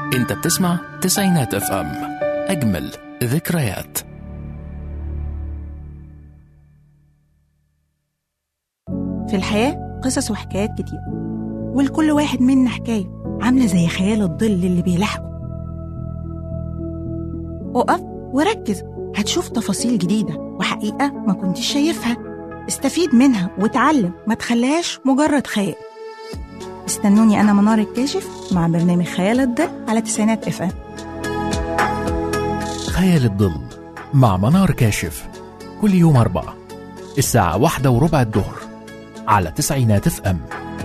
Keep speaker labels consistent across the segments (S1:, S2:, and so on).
S1: انت بتسمع تسعينات اف ام اجمل ذكريات
S2: في الحياة قصص وحكايات كتير ولكل واحد منا حكاية عاملة زي خيال الظل اللي بيلاحقه اقف وركز هتشوف تفاصيل جديدة وحقيقة ما كنتش شايفها استفيد منها وتعلم ما تخليهاش مجرد خيال استنوني أنا منار الكاشف مع برنامج خيال الظل على تسعينات اف ام
S1: خيال الظل مع منار كاشف كل يوم أربعة الساعة واحدة وربع الظهر على تسعينات اف ام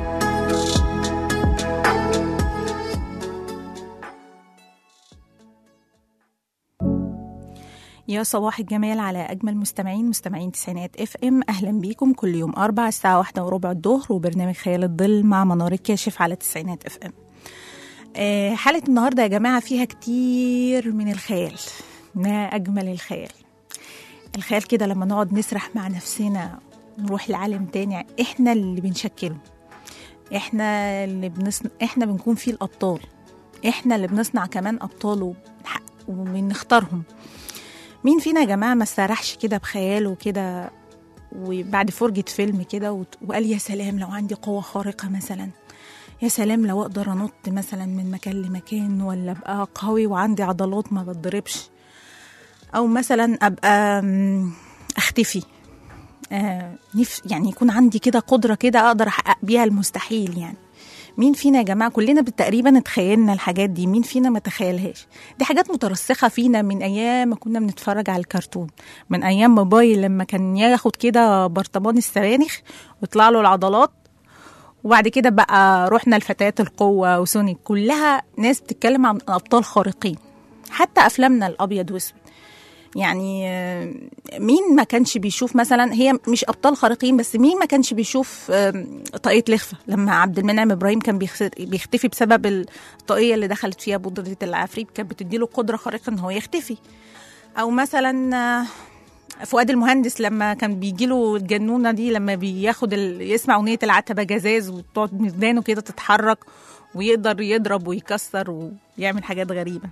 S2: يا صباح الجمال على أجمل مستمعين مستمعين تسعينات اف ام أهلا بيكم كل يوم أربع الساعة واحدة وربع الظهر وبرنامج خيال الظل مع منار الكاشف على تسعينات اف ام آه، حلقة النهاردة يا جماعة فيها كتير من الخيال ما أجمل الخيال الخيال كده لما نقعد نسرح مع نفسنا نروح لعالم تاني احنا اللي بنشكله احنا اللي بنصنع احنا بنكون فيه الابطال احنا اللي بنصنع كمان ابطال وبنحقق- وبنختارهم مين فينا يا جماعه ما سرحش كده بخياله كده وبعد فرجة فيلم كده وت- وقال يا سلام لو عندي قوة خارقة مثلا يا سلام لو اقدر انط مثلا من مكان لمكان ولا ابقى قوي وعندي عضلات ما بتضربش او مثلا ابقى مم، اختفي آه نف يعني يكون عندي كده قدرة كده أقدر أحقق بيها المستحيل يعني مين فينا يا جماعة كلنا تقريبا اتخيلنا الحاجات دي مين فينا ما تخيلهاش دي حاجات مترسخة فينا من أيام ما كنا بنتفرج على الكرتون من أيام موبايل لما كان ياخد كده برطمان السبانخ ويطلع له العضلات وبعد كده بقى رحنا لفتيات القوة وسونيك كلها ناس بتتكلم عن أبطال خارقين حتى أفلامنا الأبيض وأسود يعني آه، مين ما كانش بيشوف مثلا هي مش ابطال خارقين بس مين ما كانش بيشوف آم، طاقيه لخفه لما عبد المنعم ابراهيم كان بيخس- بيختفي بسبب الطاقيه اللي دخلت فيها بودره العفريت كانت بتديله قدره خارقه ان هو يختفي او مثلا آه، فؤاد المهندس لما كان بيجيله الجنونه دي لما بياخد ال... يسمع اغنيه العتبه جزاز وتقعد ميزانه كده تتحرك ويقدر يضرب ويكسر ويعمل حاجات غريبه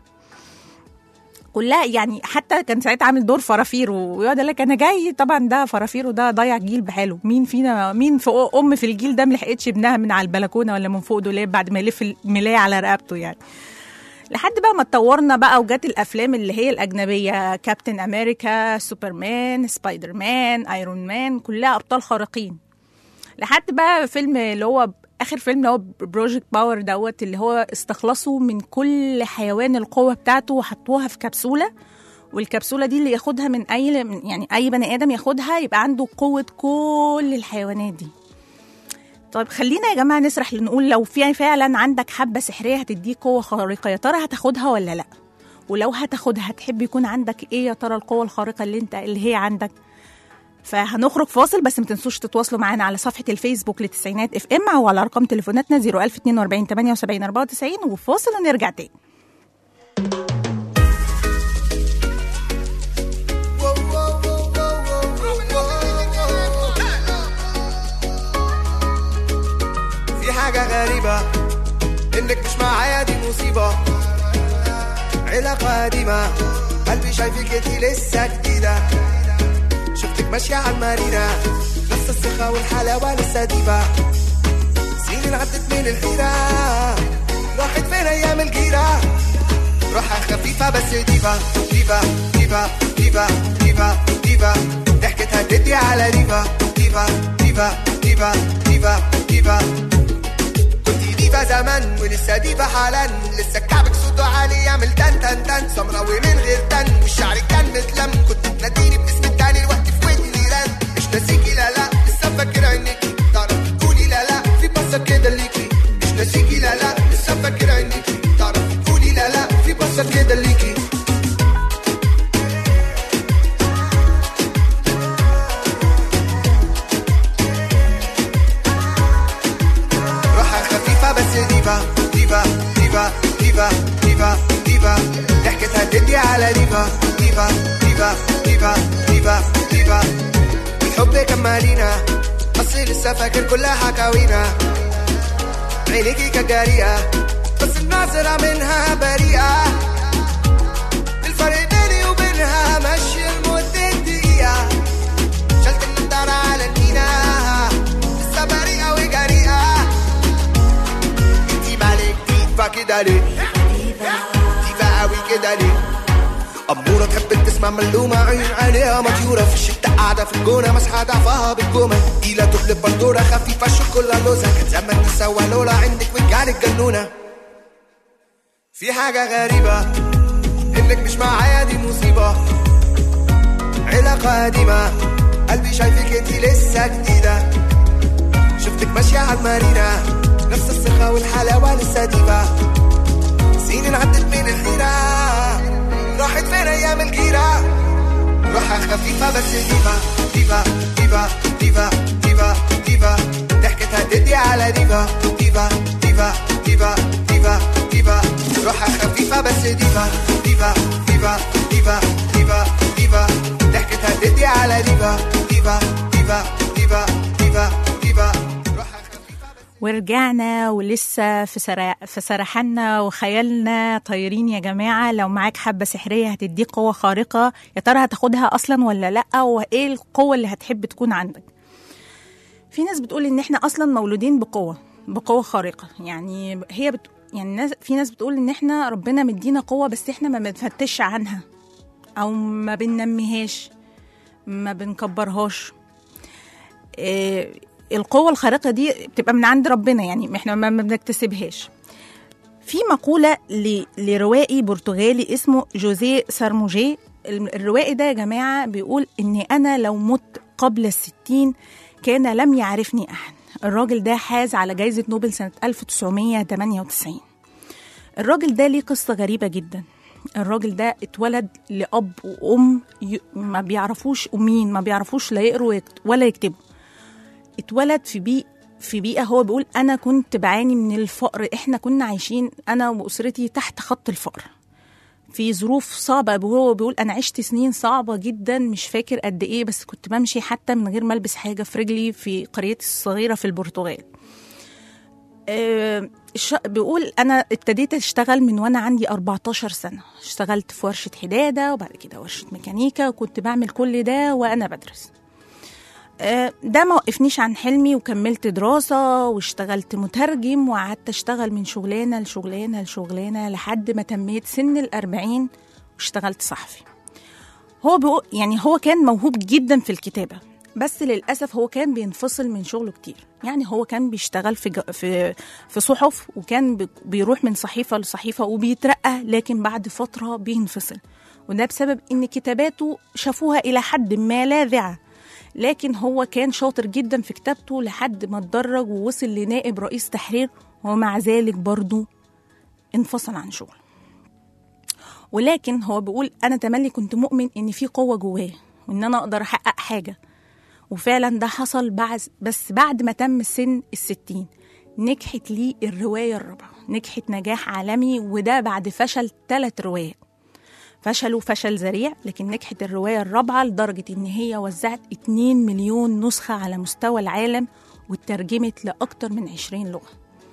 S2: كلها يعني حتى كان ساعتها عامل دور فرافير ويقعد يقول لك انا جاي طبعا ده فرافير وده ضيع جيل بحاله مين فينا مين في ام في الجيل ده ملحقتش ابنها من على البلكونه ولا من فوق دولاب بعد ما يلف الملايه على رقبته يعني لحد بقى ما اتطورنا بقى وجات الافلام اللي هي الاجنبيه كابتن امريكا سوبرمان سبايدر مان ايرون مان كلها ابطال خارقين لحد بقى فيلم اللي هو اخر فيلم اللي هو بروجكت باور دوت اللي هو استخلصوا من كل حيوان القوه بتاعته وحطوها في كبسوله والكبسوله دي اللي ياخدها من اي يعني اي بني ادم ياخدها يبقى عنده قوه كل الحيوانات دي طيب خلينا يا جماعه نسرح لنقول لو في فعلا عندك حبه سحريه هتديك قوه خارقه يا ترى هتاخدها ولا لا ولو هتاخدها هتحب يكون عندك ايه يا ترى القوه الخارقه اللي انت اللي هي عندك فهنخرج فاصل بس ما تنسوش تتواصلوا معانا على صفحه الفيسبوك لتسعينات اف ام او على ارقام تليفوناتنا 01042 78 94 وفاصل ونرجع تاني
S3: في حاجة غريبة إنك مش معايا دي مصيبة علاقة قديمة قلبي شايفك انتي لسه جديدة شفتك ماشية على المارينا نفس الثقة والحلاوة لسه ديبة سنين عدت من الحيرة راحت فين أيام الجيرة روحها خفيفة بس ديفا ديفا ديفا ديفا ديفا ديفا ضحكتها تدي على ديفا ديفا ديفا ديفا ديفا ديفا كنتي ديفا زمان ولسه ديفا حالا لسه كعبك صوته عالي يعمل تن تن تن سمرة ومن غير تن والشعر كان متلم كنت تناديني باسم التاني الوقت في ودني رن مش ناسيكي لا لا لسه فاكر عينيكي تعرف تقولي لا لا في بصة كده ليكي مش ناسيكي لا لا لسه فاكر عينيكي تعرف تقولي لا لا في بصة كده ليكي روحها خفيفة بس ديفا ديفا ديفا ديفا ديفا ديفا ضحكتها تدي على ديفا ديفا ديفا ديفا ديفا ديفا الحب كان مالينا اصلي لسه فاكر كل حكاوينا عينيكي كجارية بس الناظرة منها بريئة الفرق بيني وبينها ماشي لمدة دقيقة شلت النضارة على المينا لسه بريئة وجريئة انتي مالك ديفا كده ليه ديفا قوي كده ليه أمورة تحب تسمع ملومة عين عليها مطيورة في الشتاء قاعدة في الجونة مسحة ضعفها بالجومة تقيلة تقلب بندورة خفيفة الشوكولا لوزة كان زمان نسوى لولا عندك وجعلك جنونة في حاجة غريبة إنك مش معايا دي مصيبة علاقة قديمة قلبي شايفك انتي لسه جديدة شفتك ماشية على المارينا نفس الثقة والحلاوة لسه ديفا سنين عدت من الحيرة راحت فين أيام الجيرة روحها خفيفة بس ديفا ديفا ديفا ديفا ديفا ديفا ضحكتها تدي على ديفا ديفا ديفا ديفا ديفا ديفا روحها خفيفة بس ديفا ديفا ديفا ديفا ديفا ديفا ضحكتها تدي على ديفا ديفا ديفا ديفا ديفا ديفا روحها خفيفة بس
S2: ورجعنا ولسه في سرا... في سرحنا وخيالنا طايرين يا جماعة لو معاك حبة سحرية هتديك قوة خارقة يا ترى هتاخدها أصلا ولا لأ وإيه القوة اللي هتحب تكون عندك في ناس بتقول إن إحنا أصلا مولودين بقوة بقوة خارقة يعني هي بت... يعني الناس في ناس بتقول إن إحنا ربنا مدينا قوة بس إحنا ما بنفتش عنها أو ما بننميهاش ما بنكبرهاش إيه، القوة الخارقة دي بتبقى من عند ربنا يعني احنا ما ما بنكتسبهاش في مقولة ل- لروائي برتغالي اسمه جوزيه سارموجي ال- الروائي ده يا جماعة بيقول إن أنا لو مت قبل الستين كان لم يعرفني أحد الراجل ده حاز على جائزة نوبل سنة 1998 الراجل ده ليه قصة غريبة جدا الراجل ده اتولد لأب وأم ي- ما بيعرفوش أمين ما بيعرفوش لا يقروا ويكت- ولا يكتبوا اتولد في بيئة في بيئة هو بيقول أنا كنت بعاني من الفقر إحنا كنا عايشين أنا وأسرتي تحت خط الفقر في ظروف صعبة هو بيقول أنا عشت سنين صعبة جدا مش فاكر قد إيه بس كنت بمشي حتى من غير ما ألبس حاجة في رجلي في قريتي الصغيرة في البرتغال آه، الش- بيقول أنا ابتديت أشتغل من وأنا عندي 14 سنة اشتغلت في ورشة حدادة وبعد كده ورشة ميكانيكا وكنت بعمل كل ده وأنا بدرس آه، ده ما وقفنيش عن حلمي وكملت دراسة واشتغلت مترجم وقعدت اشتغل من شغلانة لشغلانة لشغلانة لحد ما تميت سن الأربعين واشتغلت صحفي هو بيقول يعني هو كان موهوب جدا في الكتابة بس للأسف هو كان بينفصل من شغله كتير يعني هو كان بيشتغل في ج- في في صحف وكان بي- بيروح من صحيفة لصحيفة وبيترقى لكن بعد فترة بينفصل وده بسبب إن كتاباته شافوها إلى حد ما لاذعة لكن هو كان شاطر جدا في كتابته لحد ما اتدرج ووصل لنائب رئيس تحرير ومع ذلك برضه انفصل عن شغله ولكن هو بيقول انا تملي كنت مؤمن ان في قوه جوايا وان انا اقدر احقق حاجه وفعلا ده حصل بعد بس بعد ما تم سن الستين نجحت ليه الرواية الرابعة نجحت نجاح عالمي وده بعد فشل ثلاث روايات فشلوا فشل ذريع لكن نجحت الرواية الرابعة لدرجة إن هي وزعت 2 مليون نسخة على مستوى العالم واترجمت لأكتر من 20 لغة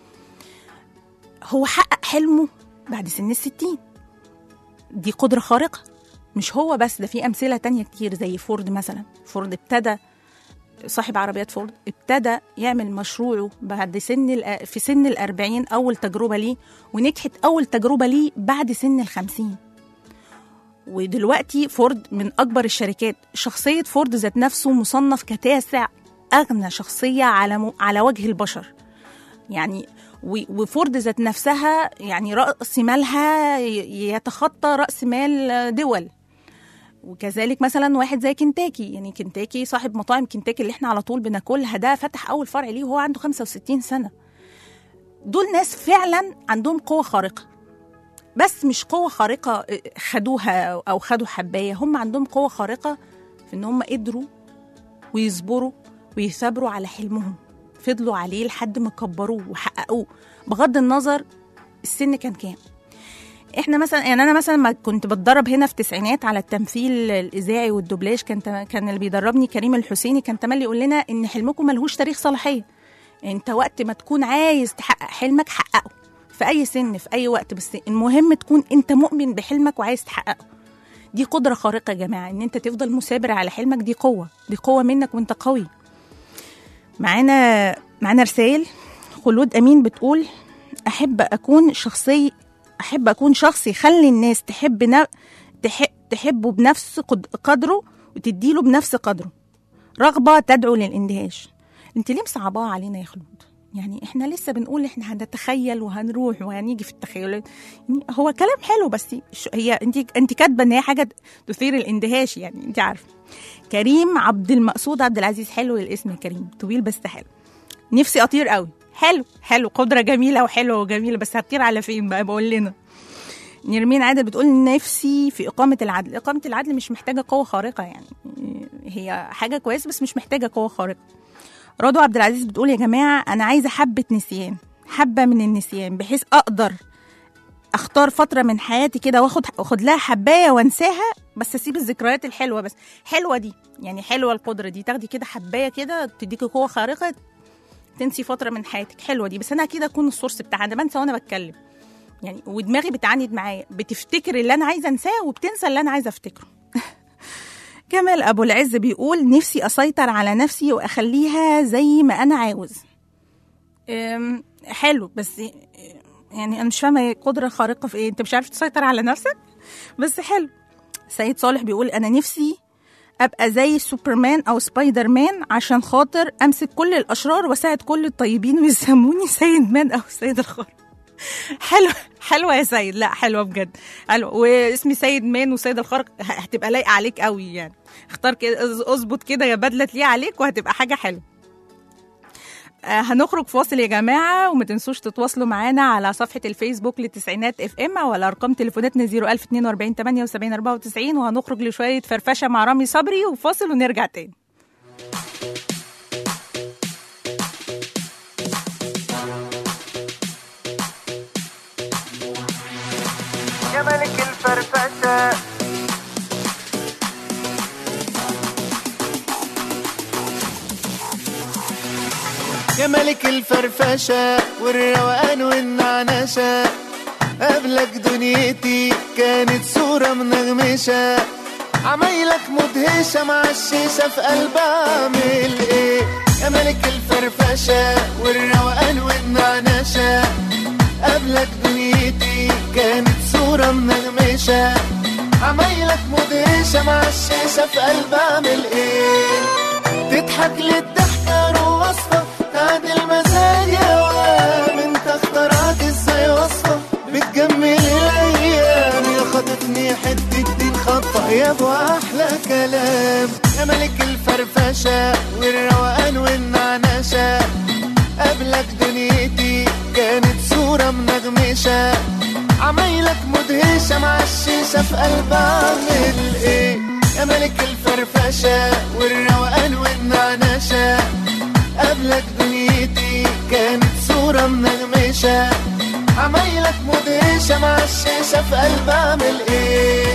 S2: هو حقق حلمه بعد سن الستين دي قدرة خارقة مش هو بس ده في أمثلة تانية كتير زي فورد مثلا فورد ابتدى صاحب عربيات فورد ابتدى يعمل مشروعه بعد سن الأ- في سن الأربعين أول تجربة ليه ونجحت أول تجربة ليه بعد سن الخمسين ودلوقتي فورد من أكبر الشركات شخصية فورد ذات نفسه مصنف كتاسع أغنى شخصية على م... على وجه البشر يعني و- وفورد ذات نفسها يعني رأس مالها ي- يتخطى رأس مال دول وكذلك مثلا واحد زي كنتاكي يعني كنتاكي صاحب مطاعم كنتاكي اللي احنا على طول بناكلها ده فتح اول فرع ليه وهو عنده 65 سنه دول ناس فعلا عندهم قوه خارقه بس مش قوه خارقه خدوها او خدوا حبايه هم عندهم قوه خارقه في ان هم قدروا ويصبروا ويثابروا على حلمهم فضلوا عليه لحد ما كبروه وحققوه بغض النظر السن كان كام احنا مثلا يعني انا مثلا ما كنت بتدرب هنا في تسعينات على التمثيل الاذاعي والدوبلاج كان تم- كان اللي بيدربني كريم الحسيني كان تملي يقول لنا ان حلمكم ملهوش تاريخ صلاحيه انت وقت ما تكون عايز تحقق حلمك حققه في اي سن في اي وقت بس المهم تكون انت مؤمن بحلمك وعايز تحققه دي قدره خارقه يا جماعه ان انت تفضل مثابر على حلمك دي قوه دي قوه منك وانت قوي معانا معانا رسائل خلود امين بتقول احب اكون شخصي احب اكون شخص يخلي الناس تحب ن... تح... تحبه بنفس قد... قدره وتديله بنفس قدره رغبه تدعو للاندهاش انت ليه مصعباها علينا يا خلود يعني احنا لسه بنقول احنا هنتخيل وهنروح وهنيجي في التخيلات يعني هو كلام حلو بس ش- هي انت انت كاتبه ان هي حاجه تثير الاندهاش يعني انت عارفه كريم عبد المقصود عبد العزيز حلو الاسم يا كريم طويل بس حلو نفسي اطير قوي حلو حلو قدره جميله وحلوه وجميله بس هتطير على فين بقى بقول لنا نرمين عادل بتقول نفسي في إقامة العدل إقامة العدل مش محتاجة قوة خارقة يعني هي حاجة كويسة بس مش محتاجة قوة خارقة رضوى عبد العزيز بتقول يا جماعة أنا عايزة حبة نسيان حبة من النسيان بحيث أقدر اختار فتره من حياتي كده واخد اخد لها حبايه وانساها بس اسيب الذكريات الحلوه بس حلوه دي يعني حلوه القدره دي تاخدي كده حبايه كده تديكي قوه خارقه تنسي فتره من حياتك حلوه دي بس انا اكيد اكون السورس بتاعها انا بنسى وانا بتكلم يعني ودماغي بتعاند معايا بتفتكر اللي انا عايزه انساه وبتنسى اللي انا عايزه افتكره جمال ابو العز بيقول نفسي اسيطر على نفسي واخليها زي ما انا عاوز أم، حلو بس يعني انا مش فاهمه هي قدره خارقه في ايه انت مش عارف تسيطر على نفسك بس حلو سيد صالح بيقول انا نفسي ابقى زي سوبرمان او سبايدر مان عشان خاطر امسك كل الاشرار واساعد كل الطيبين ويسموني سيد مان او سيد الخير حلو حلوه يا سيد لا حلوه بجد حلوه واسمي سيد مان وسيد الخارق ه- هتبقى لايقه عليك قوي يعني اختار كده اظ- اظبط كده يا بدله تليق عليك وهتبقى حاجه حلوه آه، هنخرج فاصل يا جماعة وما تنسوش تتواصلوا معانا على صفحة الفيسبوك للتسعينات اف ام او على ارقام تليفوناتنا 01042 78 94 وهنخرج لشوية فرفشة مع رامي صبري وفاصل ونرجع تاني
S3: يا ملك الفرفشة يا ملك الفرفشة والروقان والنعنشة قبلك دنيتي كانت صورة منغمشة عمايلك مدهشة مع الشيشة في قلب أعمل إيه يا ملك الفرفشة والروقان والنعنشة قبلك دنيتي كانت صورة منغمشة عمايلك مدهشة مع الشيشة في قلب أعمل إيه تضحك للضحكة وصفة تعدل مزاج يا وام انت اخترعت ازاي وصفة بتجمل الايام يا خاطفني حتة دين خطة يا ابو احلى كلام يا ملك الفرفشة والروقان والنعنشة قبلك دنيتي كانت صورة منغمشة عمايلك مدهشة مع الشيشة في قلب اعمل ايه يا ملك الفرفشة والروقان والنعنشة قبلك دنيتي كانت صورة منغمشة عمايلك مدهشة مع الشيشة في قلب اعمل ايه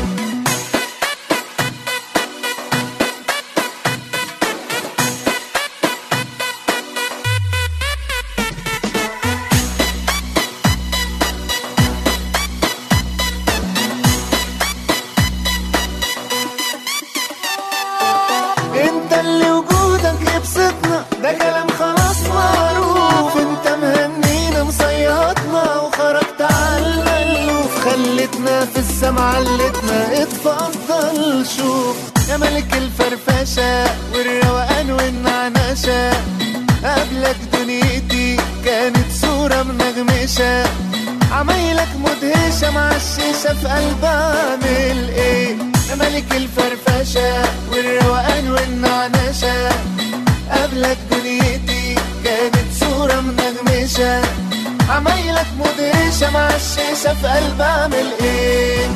S3: انت اللي وجودك يبسطنا ده كلام خلاص معروف انت مهنينا مصيطنا وخرجت على المألوف خلتنا في السما علتنا اتفضل شوف يا ملك الفرفشة والروقان والنعنشة قبلك دنيتي كانت صورة منغمشة عمايلك مدهشة مع الشيشة في قلب اعمل ايه يا ملك الفرفشة والروقان والنعنشة قبلك دنيتي كانت صورة منغمشة عمايلك مدهشة مع الشيشة في قلب اعمل ايه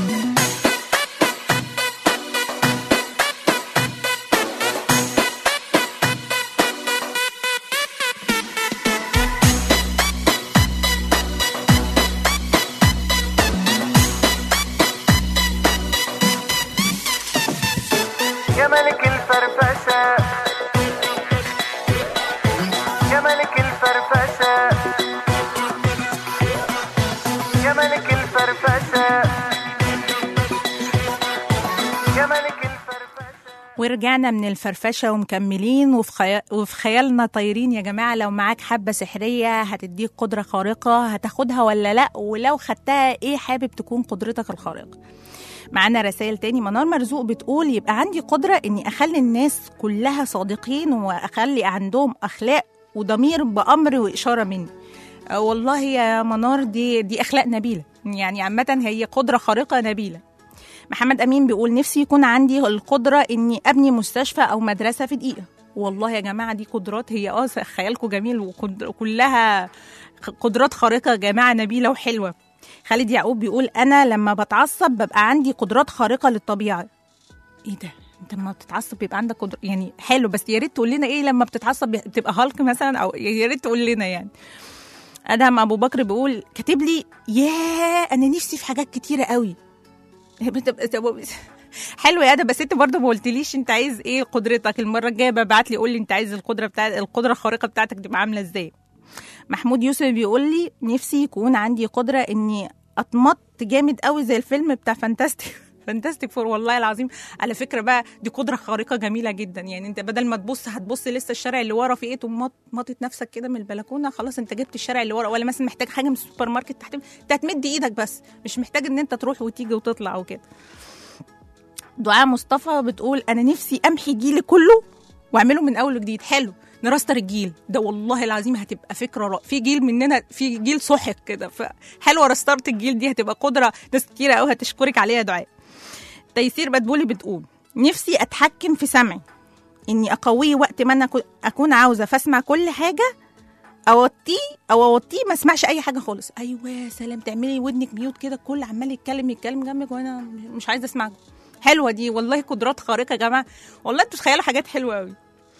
S3: يا ملك الفرفشة يا ملك الفرفشة
S2: ورجعنا من الفرفشة ومكملين وفي, خي... وفي خيالنا طايرين يا جماعة لو معاك حبة سحرية هتديك قدرة خارقة هتاخدها ولا لأ ولو خدتها ايه حابب تكون قدرتك الخارقة معانا رسائل تاني منار مرزوق بتقول يبقى عندي قدرة اني اخلي الناس كلها صادقين واخلي عندهم اخلاق وضمير بأمر وإشارة مني آه والله يا منار دي دي اخلاق نبيله يعني عامه هي قدره خارقه نبيله محمد امين بيقول نفسي يكون عندي القدره اني ابني مستشفى او مدرسه في دقيقه والله يا جماعه دي قدرات هي اه خيالكم جميل وقد- وكلها قدرات خارقه يا جماعه نبيله وحلوه خالد يعقوب بيقول انا لما بتعصب ببقى عندي قدرات خارقه للطبيعه ايه ده انت لما بتتعصب بيبقى عندك قدر يعني حلو بس يا ريت تقول لنا ايه لما بتتعصب بتبقى هالك مثلا او يا ريت تقول لنا يعني ادهم ابو بكر بيقول كاتب لي ياه انا نفسي في حاجات كتيره قوي بتبقى- طب- حلو يا ادم بس انت برضه ما قلتليش انت عايز ايه قدرتك المره الجايه ببعت لي قول لي انت عايز القدره بتاع القدره الخارقه بتاعتك تبقى عامله ازاي محمود يوسف بيقول لي نفسي يكون عندي قدره اني اتمط جامد قوي زي الفيلم بتاع فانتاستيك فانتاستيك فور والله العظيم على فكره بقى دي قدره خارقه جميله جدا يعني انت بدل ما تبص هتبص لسه الشارع اللي ورا في ايه تقوم مط- ماطط نفسك كده من البلكونه خلاص انت جبت الشارع اللي ورا ولا مثلا محتاج حاجه من السوبر ماركت تحت انت هتمد ايدك بس مش محتاج ان انت تروح وتيجي وتطلع وكده دعاء مصطفى بتقول انا نفسي امحي جيلي كله واعمله من اول وجديد حلو نراستر الجيل ده والله العظيم هتبقى فكره رائعه في جيل مننا في جيل سحق كده فحلوه رسترت الجيل دي هتبقى قدره ناس كتيره قوي هتشكرك عليها يا دعاء تيسير بدبولي بتقول نفسي اتحكم في سمعي اني اقويه وقت ما انا أكو- اكون عاوزه فاسمع كل حاجه اوطيه او اوطيه ما اسمعش اي حاجه خالص ايوه يا سلام تعملي ودنك ميوت كده كل عمال يتكلم يتكلم جنبك وانا مش عايزه اسمعك حلوه دي والله قدرات خارقه يا جماعه والله انتوا تخيلوا حاجات حلوه قوي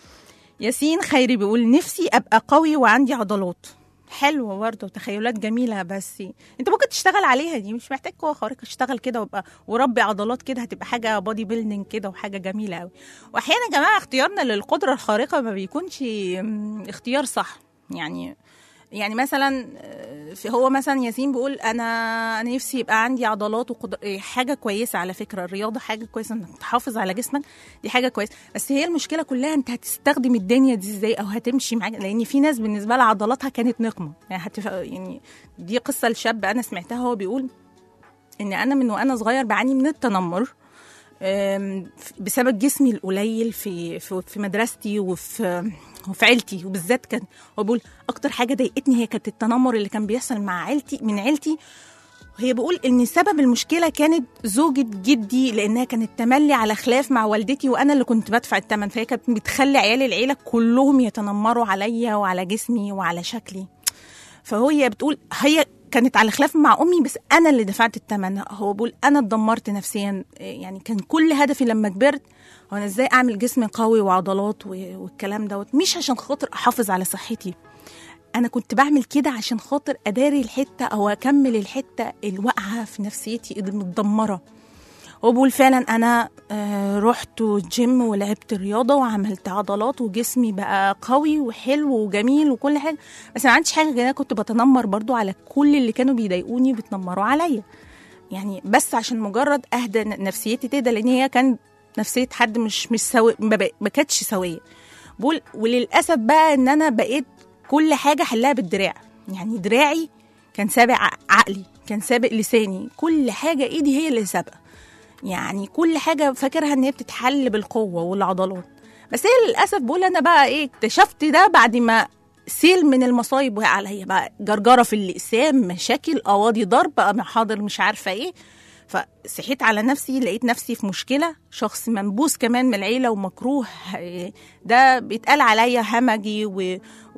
S2: ياسين خيري بيقول نفسي ابقى قوي وعندي عضلات حلوه برضه تخيلات جميله بس انت ممكن تشتغل عليها دي مش محتاج قوه خارقه اشتغل كده وابقى وربي عضلات كده هتبقى حاجه بودي بيلدينج كده وحاجه جميله قوي واحيانا يا جماعه اختيارنا للقدره الخارقه ما بيكونش م، اختيار صح يعني يعني مثلا آه، في- هو مثلا ياسين بيقول انا انا نفسي يبقى عندي عضلات وقدر إيه، حاجه كويسه على فكره الرياضه حاجه كويسه انك تحافظ على جسمك دي حاجه كويسه بس هي المشكله كلها انت هتستخدم الدنيا دي ازاي او هتمشي معاك لان في ناس بالنسبه لها عضلاتها كانت نقمه يعني هتف... يعني دي قصه لشاب انا سمعتها هو بيقول ان انا من وانا صغير بعاني من التنمر أم، بسبب جسمي القليل في في, في مدرستي وفي وفي عيلتي وبالذات كان هو بيقول اكتر حاجه ضايقتني هي كانت التنمر اللي كان بيحصل مع عيلتي من عيلتي هي بيقول ان سبب المشكله كانت زوجة جدي لانها كانت تملي على خلاف مع والدتي وانا اللي كنت بدفع الثمن فهي كانت بتخلي عيال العيله كلهم يتنمروا عليا وعلى جسمي وعلى شكلي فهي بتقول هي كانت على خلاف مع امي بس انا اللي دفعت الثمن هو بيقول انا اتدمرت نفسيا يعني كان كل هدفي لما كبرت هو انا ازاي اعمل جسم قوي وعضلات و- والكلام دوت مش عشان خاطر احافظ على صحتي انا كنت بعمل كده عشان خاطر اداري الحته او اكمل الحته الواقعه في نفسيتي المتدمره هو بيقول فعلا انا آه، رحت جيم ولعبت رياضه وعملت عضلات وجسمي بقى قوي وحلو وجميل وكل حاجه بس ما عنديش حاجه غير أنا كنت بتنمر برضو على كل اللي كانوا بيضايقوني بيتنمروا عليا يعني بس عشان مجرد اهدى ن- نفسيتي تهدى لان هي كانت نفسيه حد مش مش سوي ما, بق- ما كانتش سويه بقول وللاسف بقى ان انا بقيت كل حاجه احلها بالدراع يعني دراعي كان سابق ع- عقلي كان سابق لساني كل حاجه ايدي هي اللي سابقه يعني كل حاجه فاكرها ان هي بتتحل بالقوه والعضلات بس هي للاسف بقول انا بقى ايه اكتشفت ده بعد ما سيل من المصايب وقع عليا بقى جرجره في الاقسام مشاكل قواضي ضرب بقى محاضر مش عارفه ايه فصحيت على نفسي لقيت نفسي في مشكله شخص منبوس كمان من العيله ومكروه إيه، ده بيتقال عليا همجي و...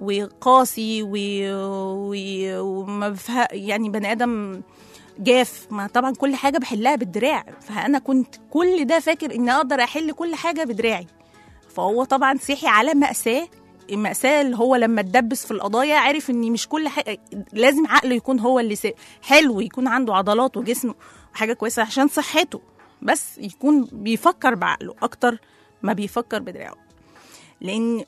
S2: وقاسي و... و... وما بفه... يعني بني ادم جاف ما طبعا كل حاجه بحلها بالدراع فانا كنت كل ده فاكر اني اقدر احل كل حاجه بدراعي فهو طبعا صحي على مأساة المأساة اللي هو لما اتدبس في القضايا عرف ان مش كل حاجة لازم عقله يكون هو اللي سا... حلو يكون عنده عضلات وجسم وحاجة كويسة عشان صحته بس يكون بيفكر بعقله اكتر ما بيفكر بدراعه لان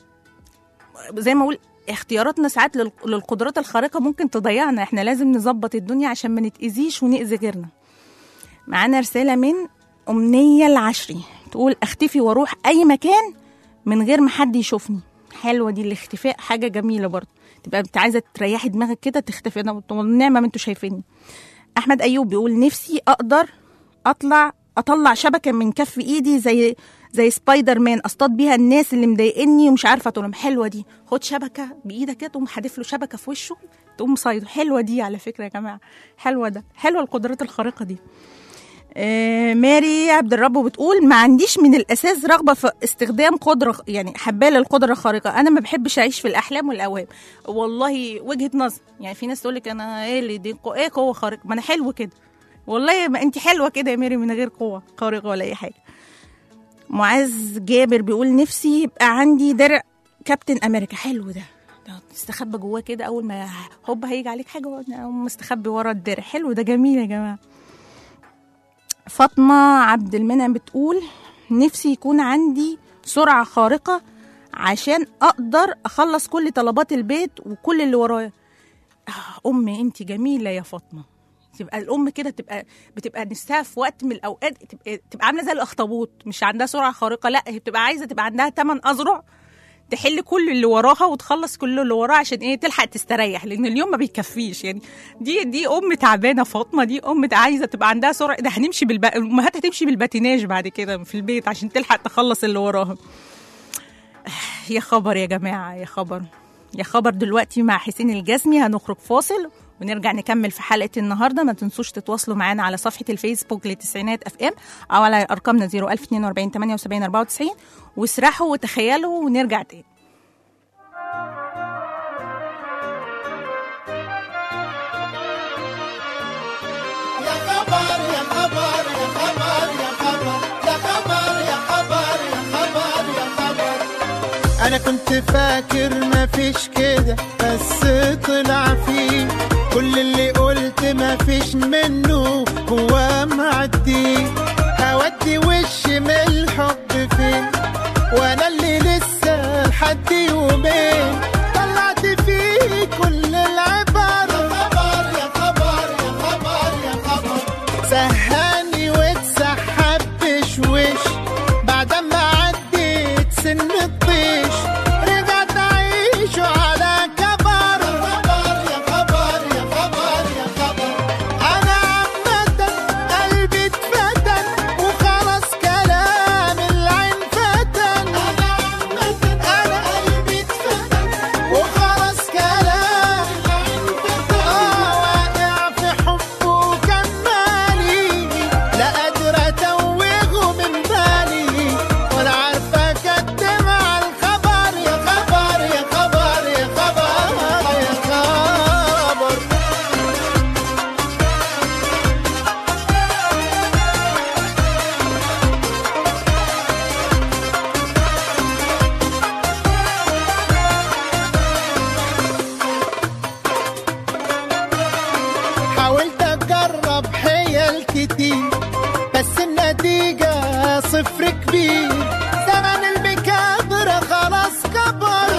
S2: زي ما اقول اختياراتنا ساعات لل- للقدرات الخارقة ممكن تضيعنا احنا لازم نظبط الدنيا عشان ما نتأذيش ونأذي غيرنا معانا رسالة من أمنية العشري تقول اختفي واروح اي مكان من غير ما حد يشوفني حلوه دي الاختفاء حاجه جميله برضه تبقى انت عايزه تريحي دماغك كده تختفي انا والنعمه ما انتوا شايفيني احمد ايوب بيقول نفسي اقدر اطلع اطلع شبكه من كف ايدي زي زي سبايدر مان اصطاد بيها الناس اللي مضايقني ومش عارفه تقول لهم حلوه دي خد شبكه بايدك كده تقوم حادف له شبكه في وشه تقوم صايده حلوه دي على فكره يا جماعه حلوه ده حلوه القدرات الخارقه دي آه، ماري عبد الرب بتقول ما عنديش من الاساس رغبه في استخدام قدره يعني حباله القدره الخارقه انا ما بحبش اعيش في الاحلام والاوهام والله وجهه نظر يعني في ناس تقول لك انا ايه اللي دي قو- ايه قوه خارقه ما انا حلو كده والله ما انت حلوه كده يا ماري من غير قوه خارقه ولا اي حاجه معاذ جابر بيقول نفسي يبقى عندي درع كابتن امريكا حلو ده ده تستخبى جواه كده اول ما هوب هيجي عليك حاجه اقوم مستخبي ورا الدرع حلو ده جميل يا جماعه فاطمه عبد المنعم بتقول نفسي يكون عندي سرعه خارقه عشان اقدر اخلص كل طلبات البيت وكل اللي ورايا آه، امي انت جميله يا فاطمه تبقى الام كده تبقى بتبقى نفسها في وقت من الاوقات تبقى, تبقى عامله زي الاخطبوط مش عندها سرعه خارقه لا هي بتبقى عايزه تبقى عندها 8 اذرع تحل كل اللي وراها وتخلص كل اللي وراها عشان ايه تلحق تستريح لان اليوم ما بيكفيش يعني دي دي ام تعبانه فاطمه دي ام عايزه تبقى عندها سرعه ده هنمشي بالب... الامهات هتمشي بالباتيناج بعد كده في البيت عشان تلحق تخلص اللي وراها يا خبر يا جماعه يا خبر يا خبر دلوقتي مع حسين الجسمي هنخرج فاصل ونرجع نكمل في حلقه النهارده ما تنسوش تتواصلوا معانا على صفحه الفيسبوك لتسعينات اف ام او على ارقامنا 01042 78 94 واسرحوا وتخيلوا ونرجع تاني
S4: يا خبر يا خبر يا خبر يا خبر يا خبر يا خبر يا خبر يا خبر انا كنت فاكر مفيش كده بس طلع فيه كل اللي قلت مفيش منه هو معدي هودي وشي من الحب فين وانا اللي لسه لحد يومين طلعت فيه كل العبر يا خبر يا خبر يا خبر يا خبر سهاني واتسحب بشوش بعد ما عديت سن الطيش رجعت اعيش على كبر يا خبر يا خبر يا خبر انا عامة قلبي اتفتن وخلاص كلام العين فتن انا عامة انا قلبي اتفتن وخلاص كلام العين فتن اه واقع في حبه كمالي لا قادرة اتوهه من بالي ولا عارفة اكدم على الخبر يا خبر يا خبر يا خبر يا خبر حاولت اجرب حيل كتير بس النتيجة صفر كبير زمن المكابرة خلاص كبر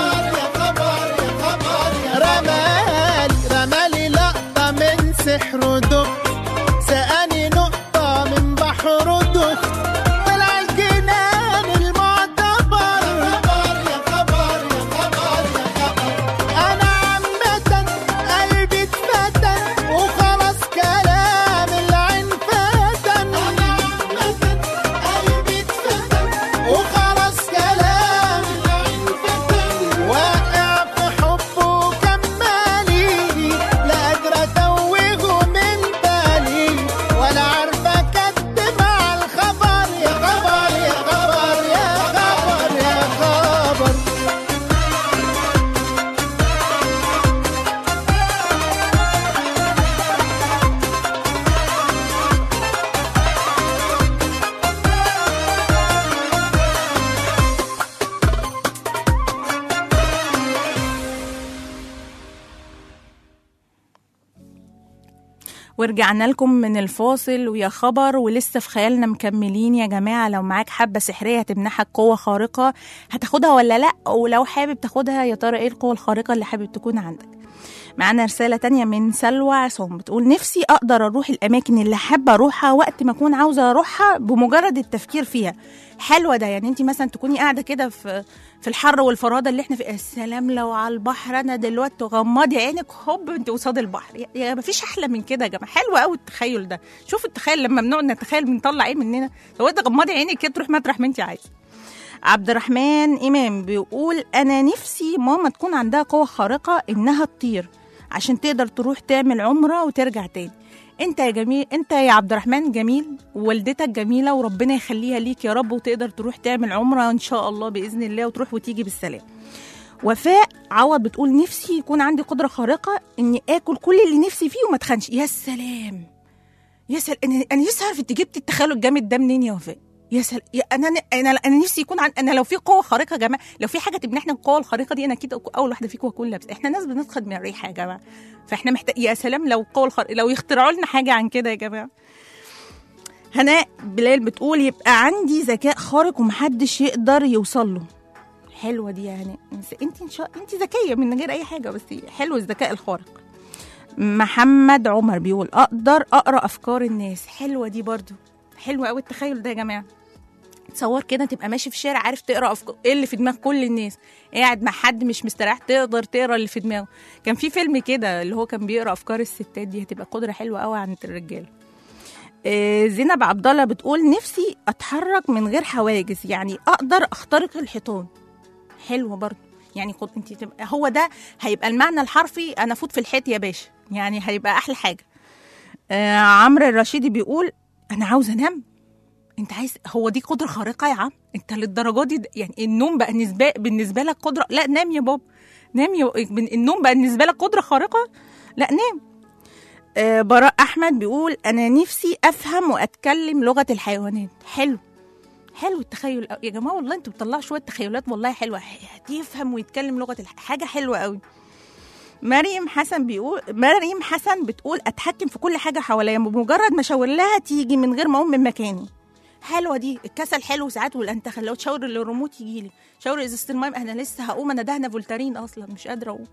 S4: رمالي رمالي لقطة من سحر دق سقاني نقطة من بحر دق طلع الجنان المعتبر يا خبر يا خبر يا خبر انا عامة قلبي اتفتن وخلاص كلام العين فتن انا عامة قلبي اتفتن وخلاص كلام العين فتن واقع في حبه كمالي لا قادرة اتوهه من بالي ولا عارفة اكدب على الخبر يا خبر يا خبر يا خبر يا خبر
S2: ورجعنا لكم من الفاصل ويا خبر ولسه في خيالنا مكملين يا جماعة لو معاك حبة سحرية هتمنحك قوة خارقة هتاخدها ولا لأ ولو حابب تاخدها يا ترى ايه القوة الخارقة اللي حابب تكون عندك معانا رسالة تانية من سلوى عصام بتقول نفسي أقدر أروح الأماكن اللي حابة أروحها وقت ما أكون عاوزة أروحها بمجرد التفكير فيها حلوة ده يعني أنت مثلا تكوني قاعدة كده في في الحر والفرادة اللي احنا فيه السلام لو على البحر أنا دلوقتي تغمضي عينك هوب أنت قصاد البحر يا- يا مفيش أحلى من كده يا جماعة حلو قوي التخيل ده شوف التخيل لما بنقعد نتخيل بنطلع إيه مننا لو أنت غمضي عينك كده تروح مطرح ما أنت عايزة عبد الرحمن إمام بيقول أنا نفسي ماما تكون عندها قوة خارقة إنها تطير عشان تقدر تروح تعمل عمرة وترجع تاني انت يا جميل انت يا عبد الرحمن جميل ووالدتك جميلة وربنا يخليها ليك يا رب وتقدر تروح تعمل عمرة ان شاء الله بإذن الله وتروح وتيجي بالسلام وفاء عوض بتقول نفسي يكون عندي قدرة خارقة اني اكل كل اللي نفسي فيه وما اتخنش يا سلام يا سلام انا انا لسه عارفه انت جبتي التخيل الجامد ده منين يا وفاء يا سلام يا انا انا انا نفسي يكون عن... انا لو في قوه خارقه يا جماعه لو في حاجه تمنحنا القوه الخارقه دي انا اكيد اول واحده فيكم هكون لابسه احنا ناس بنتخد من الريحه يا جماعه فاحنا محتاج يا سلام لو القوه الخارقه لو يخترعوا لنا حاجه عن كده يا جماعه هناء بلال بتقول يبقى عندي ذكاء خارق ومحدش يقدر يوصل له حلوه دي يعني انت ان شاء انت ذكيه من غير اي حاجه بس حلو الذكاء الخارق محمد عمر بيقول اقدر اقرا افكار الناس حلوه دي برضو حلوه قوي التخيل ده يا جماعه تصور كده تبقى ماشي في الشارع عارف تقرا أفكار ايه اللي في دماغ كل الناس قاعد مع حد مش مستريح تقدر تقرا اللي في دماغه كان في فيلم كده اللي هو كان بيقرا افكار الستات دي هتبقى قدره حلوه قوي عند الرجاله آه، زينب عبد الله بتقول نفسي اتحرك من غير حواجز يعني اقدر اخترق الحيطان حلوه برضه يعني خد انت تبقى هو ده هيبقى المعنى الحرفي انا فوت في الحيط يا باشا يعني هيبقى احلى حاجه آه عمرو الرشيدي بيقول انا عاوز انام انت عايز هو دي قدره خارقه يا عم انت للدرجه دي يعني النوم بقى بالنسبه بالنسبه لك قدره لا نام يا بابا نام يا النوم بقى بالنسبه لك قدره خارقه لا نام آه براء احمد بيقول انا نفسي افهم واتكلم لغه الحيوانات حلو حلو التخيل أوي. يا جماعه والله انتوا بتطلعوا شويه تخيلات والله حلوه يفهم ويتكلم لغه الح... حاجه حلوه قوي مريم حسن بيقول مريم حسن بتقول اتحكم في كل حاجه حواليا بمجرد ما اشاور لها تيجي من غير ما اقوم من مكاني حلوه دي الكسل حلو ساعات والانتخاب لو تشاور للريموت يجي لي شاور ازازه الماء انا لسه هقوم انا دهنه فولتارين اصلا مش قادره اقوم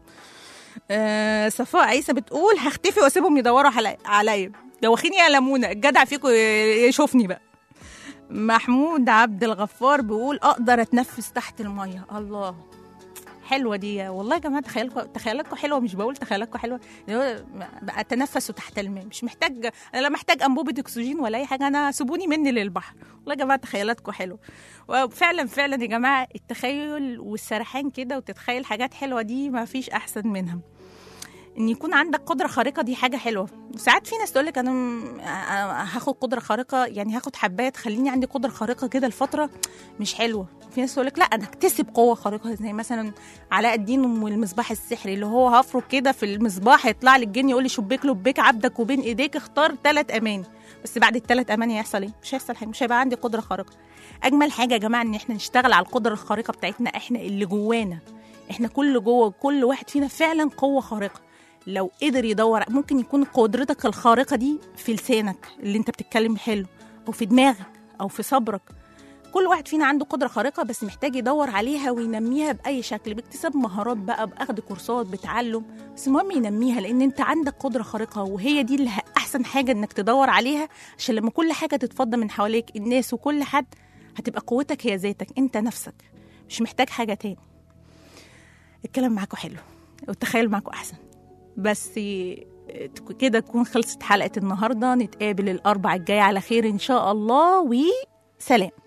S2: آه صفاء عيسى بتقول هختفي واسيبهم يدوروا علي- عليا دوخيني يا لمونه الجدع فيكم يشوفني بقى محمود عبد الغفار بيقول اقدر اتنفس تحت الميه الله حلوه دي والله يا جماعه تخيلكم تخيلاتكم حلوه مش بقول تخيلاتكم حلوه اللي هو بقى اتنفس تحت الماء مش محتاج انا لا محتاج انبوبه اكسجين ولا اي حاجه انا سيبوني مني للبحر والله يا جماعه تخيلاتكم حلوه وفعلا فعلا يا جماعه التخيل والسرحان كده وتتخيل حاجات حلوه دي ما فيش احسن منها ان يكون عندك قدره خارقه دي حاجه حلوه وساعات في ناس تقول لك انا م- آه، هاخد قدره خارقه يعني هاخد حبايه تخليني عندي قدره خارقه كده لفتره مش حلوه في ناس تقول لك لا انا اكتسب قوه خارقه زي مثلا علاء الدين والمصباح السحري اللي هو هفرك كده في المصباح يطلع لي الجن يقول لي شبيك لبيك عبدك وبين ايديك اختار ثلاث اماني بس بعد الثلاث اماني هيحصل ايه مش هيحصل حاجه مش هيبقى عندي قدره خارقه اجمل حاجه يا جماعه ان احنا نشتغل على القدره الخارقه بتاعتنا احنا اللي جوانا احنا كل جوه كل واحد فينا فعلا قوه خارقه لو قدر يدور ممكن يكون قدرتك الخارقه دي في لسانك اللي انت بتتكلم حلو او في دماغك او في صبرك كل واحد فينا عنده قدره خارقه بس محتاج يدور عليها وينميها باي شكل باكتساب مهارات بقى باخد كورسات بتعلم بس المهم ينميها لان انت عندك قدره خارقه وهي دي اللي ه- احسن حاجه انك تدور عليها عشان لما كل حاجه تتفضى من حواليك الناس وكل حد هتبقى قوتك هي ذاتك انت نفسك مش محتاج حاجه تاني الكلام معاكم حلو والتخيل معاكم احسن بس كده تكون خلصت حلقه النهارده نتقابل الاربع الجاي على خير ان شاء الله وسلام